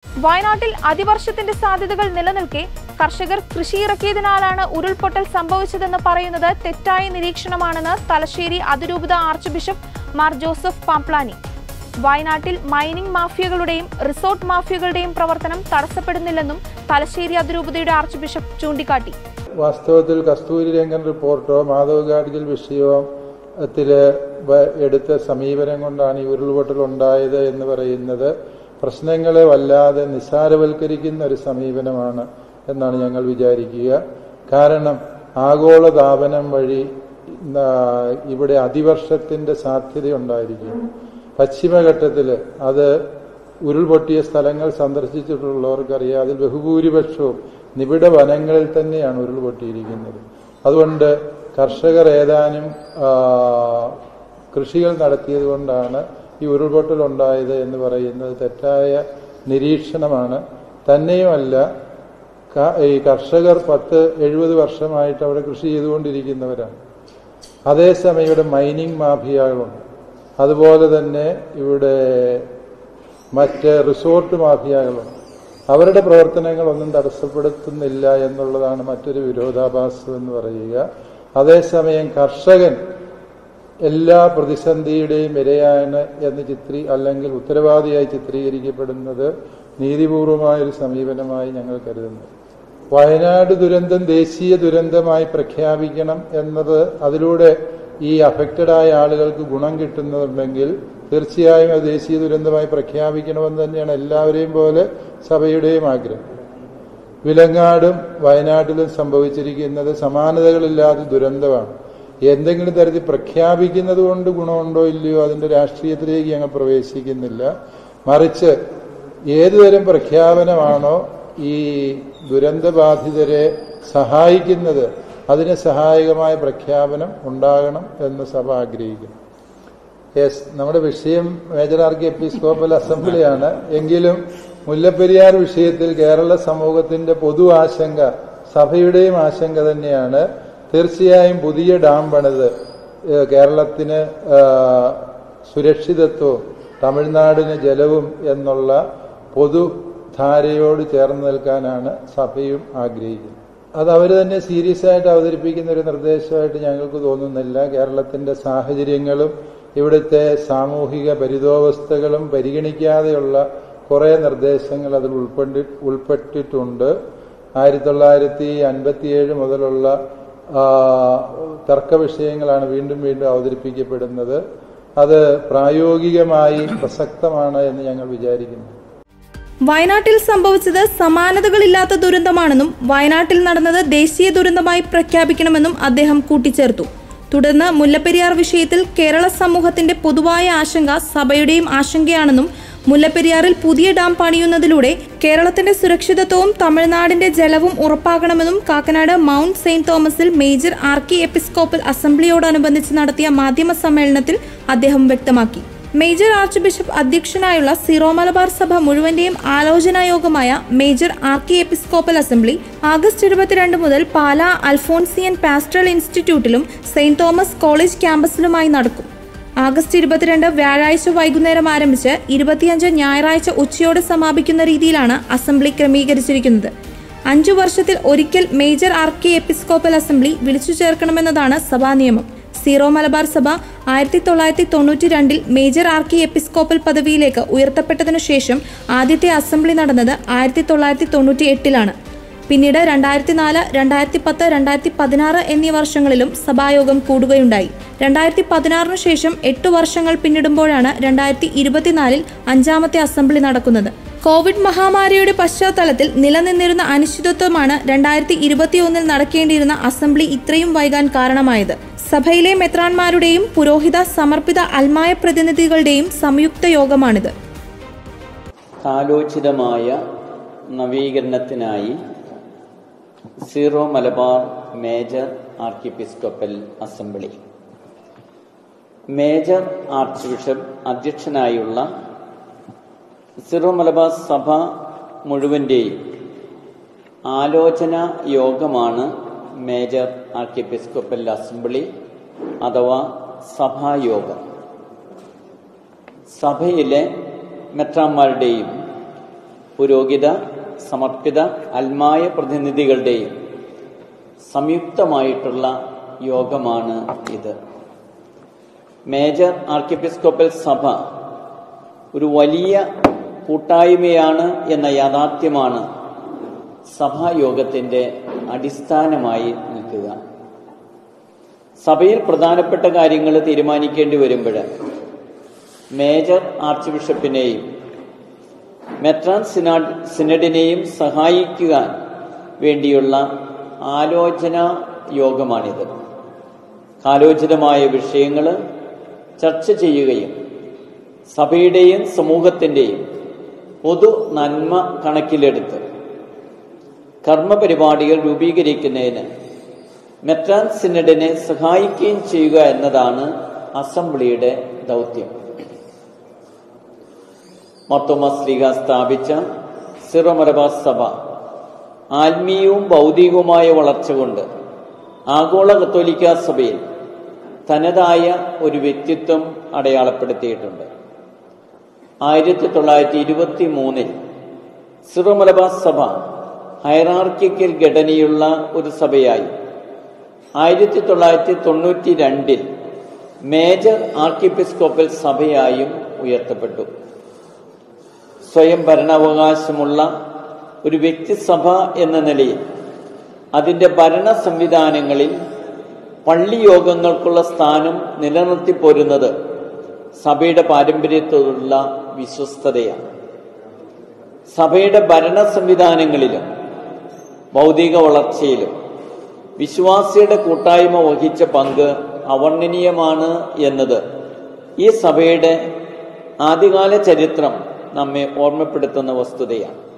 വയനാട്ടിൽ അതിവർഷത്തിന്റെ സാധ്യതകൾ നിലനിൽക്കെ കർഷകർ കൃഷിയിറക്കിയതിനാലാണ് ഉരുൾപൊട്ടൽ സംഭവിച്ചതെന്ന് പറയുന്നത് തെറ്റായ നിരീക്ഷണമാണെന്ന് തലശ്ശേരി അതിരൂപത archbishop Mar Joseph Pamplany വയനാട്ടിൽ മൈനിംഗ് മാഫിയകളുടെയും റിസോർട്ട് മാഫിയകളുടെയും പ്രവർത്തനം തടസ്സപ്പെടുന്നില്ലെന്നും തലശ്ശേരി അതിരൂപതയുടെ ആർച്ച് ബിഷപ്പ് ചൂണ്ടിക്കാട്ടി വാസ്തവത്തിൽ കസ്തൂരി രംഗൻ റിപ്പോർട്ടോ മാധവ് ഗാഡ്ഗിൽ വിഷയത്തില് എടുത്ത സമീപനം കൊണ്ടാണ് ഈ ഉരുൾപൊട്ടൽ ഉണ്ടായത് എന്ന് പറയുന്നത് പ്രശ്നങ്ങളെ വല്ലാതെ നിസ്സാരവൽക്കരിക്കുന്ന ഒരു സമീപനമാണ് എന്നാണ് ഞങ്ങൾ വിചാരിക്കുക കാരണം ആഗോളതാപനം വഴി ആ, ഇവിടെ അതിവർഷത്തിന്റെ സാധ്യതയുണ്ടായിരിക്കും പശ്ചിമഘട്ടത്തിൽ അത് ഉരുൾപൊട്ടിയ സ്ഥലങ്ങൾ സന്ദർശിച്ചിട്ടുള്ളവർക്കറിയാം അതിൽ ബഹുഭൂരിപക്ഷവും നിബിഡ വനങ്ങളിൽ തന്നെയാണ് ഉരുൾപൊട്ടിയിരിക്കുന്നത് അതുകൊണ്ട് കർഷകർ ഏതാനും ആ, കൃഷികൾ നടത്തിയത് കൊണ്ടാണ് ഈ ഉരുൾപൊട്ടൽ ഉണ്ടായത് എന്ന് പറയുന്നത് തെറ്റായ നിരീക്ഷണമാണ് തന്നെയുമല്ല ക- ഈ കർഷകർ പത്ത് എഴുപത് വർഷമായിട്ട് അവിടെ കൃഷി ചെയ്തുകൊണ്ടിരിക്കുന്നവരാണ് അതേസമയം ഇവിടെ മൈനിങ് മാഫിയകളുണ്ട് അതുപോലെ തന്നെ ഇവിടെ മറ്റ് റിസോർട്ട് മാഫിയകളുണ്ട് അവരുടെ പ്രവർത്തനങ്ങളൊന്നും തടസ്സപ്പെടുത്തുന്നില്ല എന്നുള്ളതാണ് മറ്റൊരു വിരോധാഭാസം എന്ന് പറയുക അതേസമയം കർഷകൻ എല്ലാ പ്രതിസന്ധിയുടെയും ഇരയാണ് എന്ന് ചിത്രീ അല്ലെങ്കിൽ ഉത്തരവാദിയായി ചിത്രീകരിക്കപ്പെടുന്നത് നീതിപൂർവമായൊരു സമീപനമായി ഞങ്ങൾ കരുതുന്നു വയനാട് ദുരന്തം ദേശീയ ദുരന്തമായി പ്രഖ്യാപിക്കണം എന്നത് അതിലൂടെ ഈ അഫക്റ്റഡ് ആയ ആളുകൾക്ക് ഗുണം കിട്ടുന്നുണ്ടെങ്കിൽ തീർച്ചയായും അത് ദേശീയ ദുരന്തമായി പ്രഖ്യാപിക്കണമെന്ന് തന്നെയാണ് എല്ലാവരെയും പോലെ സഭയുടെയും ആഗ്രഹം വിലങ്ങാടും വയനാട്ടിലും സംഭവിച്ചിരിക്കുന്നത് സമാനതകളില്ലാത്ത ദുരന്തമാണ് എന്തെങ്കിലും തരത്തിൽ പ്രഖ്യാപിക്കുന്നത് കൊണ്ട് ഗുണമുണ്ടോ ഇല്ലയോ അതിന്റെ രാഷ്ട്രീയത്തിലേക്ക് ഞങ്ങൾ പ്രവേശിക്കുന്നില്ല മറിച്ച് ഏതുതരം പ്രഖ്യാപനമാണോ ഈ ദുരന്തബാധിതരെ സഹായിക്കുന്നത് അതിന് സഹായകമായ പ്രഖ്യാപനം ഉണ്ടാകണം എന്ന് സഭ ആഗ്രഹിക്കുന്നു യെസ് നമ്മുടെ വിഷയം മേജർ ആർക്കി എപ്പിസ്കോപ്പൽ അസംബ്ലിയാണ് എങ്കിലും മുല്ലപ്പെരിയാർ വിഷയത്തിൽ കേരള സമൂഹത്തിന്റെ പൊതു ആശങ്ക സഭയുടെയും ആശങ്ക തന്നെയാണ് തീർച്ചയായും പുതിയ ഡാം പണിത് ഏഹ് കേരളത്തിന് ആഹ് സുരക്ഷിതത്വവും തമിഴ്നാടിന് ജലവും എന്നുള്ള പൊതുധാരയോട് ചേർന്ന് നിൽക്കാനാണ് സഭയും ആഗ്രഹിക്കുന്നത് അത് അവർ തന്നെ സീരിയസ് ആയിട്ട് അവതരിപ്പിക്കുന്ന ഒരു നിർദ്ദേശമായിട്ട് ഞങ്ങൾക്ക് തോന്നുന്നില്ല കേരളത്തിന്റെ സാഹചര്യങ്ങളും ഇവിടുത്തെ സാമൂഹിക പരിതോവസ്ഥകളും പരിഗണിക്കാതെയുള്ള കുറെ നിർദ്ദേശങ്ങൾ അതിൽ ഉൾപ്പെട്ടി ഉൾപ്പെട്ടിട്ടുണ്ട് ആയിരത്തി തൊള്ളായിരത്തി അൻപത്തിയേഴ് മുതലുള്ള ആ, തർക്ക വിഷയങ്ങളാണ് വീണ്ടും വീണ്ടും അവതരിപ്പിക്കപ്പെടുന്നത് അത് പ്രായോഗികമായി പ്രസക്തമാണ് എന്ന് ഞങ്ങൾ വിചാരിക്കുന്നു വയനാട്ടിൽ സംഭവിച്ചത് സമാനതകളില്ലാത്ത ദുരന്തമാണെന്നും വയനാട്ടിൽ നടന്നത് ദേശീയ ദുരന്തമായി പ്രഖ്യാപിക്കണമെന്നും അദ്ദേഹം കൂട്ടിച്ചേർത്തു തുടർന്ന് മുല്ലപ്പെരിയാർ വിഷയത്തിൽ കേരള സമൂഹത്തിന്റെ പൊതുവായ ആശങ്ക സഭയുടെയും ആശങ്കയാണെന്നും മുല്ലപ്പെരിയാറിൽ പുതിയ ഡാം പണിയുന്നതിലൂടെ കേരളത്തിന്റെ സുരക്ഷിതത്വവും തമിഴ്നാടിന്റെ ജലവും ഉറപ്പാക്കണമെന്നും കാക്കനാട് മൗണ്ട് സെയിന്റ് തോമസിൽ മേജർ ആർക്കി എപ്പിസ്കോപ്പൽ അസംബ്ലിയോടനുബന്ധിച്ച് നടത്തിയ മാധ്യമ സമ്മേളനത്തിൽ അദ്ദേഹം വ്യക്തമാക്കി മേജർ ആർച്ച് ബിഷപ്പ് അധ്യക്ഷനായുള്ള സീറോ മലബാർ സഭ മുഴുവന്റെയും ആലോചനാ യോഗമായ major archiepiscopal assembly August ഇരുപത്തിരണ്ട് മുതൽ പാലാ അൽഫോൺസിയൻ പാസ്റ്ററൽ ഇൻസ്റ്റിറ്റ്യൂട്ടിലും സെയിന്റ് തോമസ് കോളേജ് ക്യാമ്പസിലുമായി നടക്കും ആഗസ്റ്റ് ഇരുപത്തിരണ്ട് വ്യാഴാഴ്ച വൈകുന്നേരം ആരംഭിച്ച് ഇരുപത്തിയഞ്ച് ഞായറാഴ്ച ഉച്ചയോടെ സമാപിക്കുന്ന രീതിയിലാണ് അസംബ്ലി ക്രമീകരിച്ചിരിക്കുന്നത് അഞ്ചു വർഷത്തിൽ ഒരിക്കൽ മേജർ ആർക്കി എപ്പിസ്കോപ്പൽ അസംബ്ലി വിളിച്ചു ചേർക്കണമെന്നതാണ് സഭാ നിയമം സീറോ മലബാർ സഭ ആയിരത്തി തൊള്ളായിരത്തി തൊണ്ണൂറ്റി രണ്ടിൽ മേജർ ആർക്കി എപ്പിസ്കോപ്പൽ പദവിയിലേക്ക് ഉയർത്തപ്പെട്ടതിനു ശേഷം ആദ്യത്തെ അസംബ്ലി നടന്നത് ആയിരത്തി തൊള്ളായിരത്തി തൊണ്ണൂറ്റി എട്ടിലാണ് പിന്നീട് രണ്ടായിരത്തി നാല് രണ്ടായിരത്തി പത്ത് രണ്ടായിരത്തി പതിനാറ് എന്നീ വർഷങ്ങളിലും സഭായോഗം കൂടുകയുണ്ടായി രണ്ടായിരത്തി പതിനാറിനു ശേഷം എട്ട് വർഷങ്ങൾ പിന്നിടുമ്പോഴാണ് രണ്ടായിരത്തി ഇരുപത്തിനാലിൽ അഞ്ചാമത്തെ അസംബ്ലി നടക്കുന്നത് കോവിഡ് മഹാമാരിയുടെ പശ്ചാത്തലത്തിൽ നിലനിന്നിരുന്ന അനിശ്ചിതത്വമാണ് രണ്ടായിരത്തി ഇരുപത്തിയൊന്നിൽ നടക്കേണ്ടിയിരുന്ന അസംബ്ലി ഇത്രയും വൈകാൻ കാരണമായത് സഭയിലെ മെത്രാന്മാരുടെയും പുരോഹിത സമർപ്പിത അൽമായ പ്രതിനിധികളുടെയും സംയുക്ത യോഗമാണിത് കാലോചിതമായ നവീകരണത്തിനായി Syro Malabar major archiepiscopal assembly major archbishop അധ്യക്ഷനായുള്ള സീറോ മലബാർ സഭ മുഴുവന്റെയും ആലോചന യോഗമാണ് മേജർ ആർക്കിയെപ്പിസ്കോപ്പൽ അസംബ്ലി അഥവാ സഭായോഗം സഭയിലെ മെത്രാന്മാരുടെയും പുരോഹിത സമർപ്പിത അൽമായ പ്രതിനിധികളുടെയും സംയുക്തമായിട്ടുള്ള യോഗമാണ് ഇത് മേജർ ആർക്കിയെപ്പിസ്കോപ്പൽ സഭ ഒരു വലിയ കൂട്ടായ്മയാണ് എന്ന യാഥാർത്ഥ്യമാണ് സഭായോഗത്തിന്റെ അടിസ്ഥാനമായി നിൽക്കുക സഭയിൽ പ്രധാനപ്പെട്ട കാര്യങ്ങൾ തീരുമാനിക്കേണ്ടി വരുമ്പോൾ മേജർ ആർച്ച് ബിഷപ്പിനെയും മെത്രാൻ സിനാഡ് സിനഡിനെയും സഹായിക്കുക വേണ്ടിയുള്ള ആലോചന യോഗമാണിത് കാലോചിതമായ വിഷയങ്ങൾ ചർച്ച ചെയ്യുകയും സഭയുടെയും സമൂഹത്തിൻ്റെയും പൊതു നന്മ കണക്കിലെടുത്ത് കർമ്മപരിപാടികൾ രൂപീകരിക്കുന്നതിന് മെത്രാൻ സിനഡിനെ സഹായിക്കുകയും ചെയ്യുക എന്നതാണ് അസംബ്ലിയുടെ ദൗത്യം മൊത്തോമസ് ലീഗ സ്ഥാപിച്ച സിറോ മലബാർ സഭ ആത്മീയവും ഭൗതികവുമായ വളർച്ച കൊണ്ട് ആഗോള കത്തോലിക്ക സഭയിൽ തനതായ ഒരു വ്യക്തിത്വം അടയാളപ്പെടുത്തിയിട്ടുണ്ട് ആയിരത്തി തൊള്ളായിരത്തി ഇരുപത്തി മൂന്നിൽ സിറോ മലബാർ സഭ ഹൈറാർക്കിക്കൽ ഘടനയുള്ള ഒരു സഭയായി ആയിരത്തി തൊള്ളായിരത്തി തൊണ്ണൂറ്റി രണ്ടിൽ മേജർ ആർക്കിയെപ്പിസ്കോപ്പൽ സഭയായും ഉയർത്തപ്പെട്ടു സ്വയം ഭരണാവകാശമുള്ള ഒരു വ്യക്തിസഭ എന്ന നിലയിൽ അതിന്റെ ഭരണ സംവിധാനങ്ങളിൽ പള്ളി യോഗങ്ങൾക്കുള്ള സ്ഥാനം നിലനിർത്തി പോരുന്നത് സഭയുടെ പാരമ്പര്യത്തോടുള്ള വിശ്വസ്തതയാണ് സഭയുടെ ഭരണ സംവിധാനങ്ങളിലും ഭൗതിക വളർച്ചയിലും വിശ്വാസിയുടെ കൂട്ടായ്മ വഹിച്ച പങ്ക് അവർണ്ണനീയമാണ് എന്നത് ഈ സഭയുടെ ആദ്യകാല ചരിത്രം നമ്മെ ഓർമ്മപ്പെടുത്തുന്ന വസ്തുതയാണ്